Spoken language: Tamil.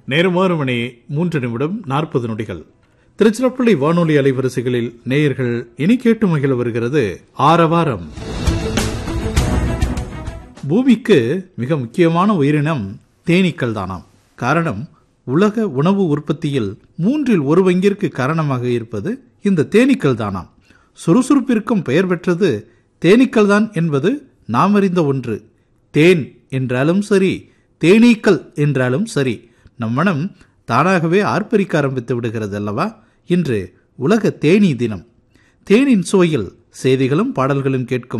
நேரம் ஆறு மணி மூன்று நிமிடம் நாற்பது நொடிகள் திருச்சிராப்பள்ளி வானொலி அலைவரிசைகளில் நேயர்கள் இனி கேட்டு மகிழ வருகிறது ஆரவாரம் பூமிக்கு மிக முக்கியமான உயிரினம் தேனீக்கள் தானாம் காரணம் உலக உணவு உற்பத்தியில் மூன்றில் ஒரு பங்கிற்கு காரணமாக இருப்பது இந்த தேனீக்கள் தானாம் சுறுசுறுப்பிற்கும் பெயர் பெற்றது தேனீக்கள் தான் என்பது நாம் அறிந்த ஒன்று தேன் என்றாலும் சரி தேனீக்கள் என்றாலும் சரி நம் மனம் தானாகவே ஆர்ப்பரிக்க ஆரம்பித்து விடுகிறது அல்லவா இன்று உலக தேனீ தினம் தேனின் சுவையில் செய்திகளும் பாடல்களும் கேட்கும்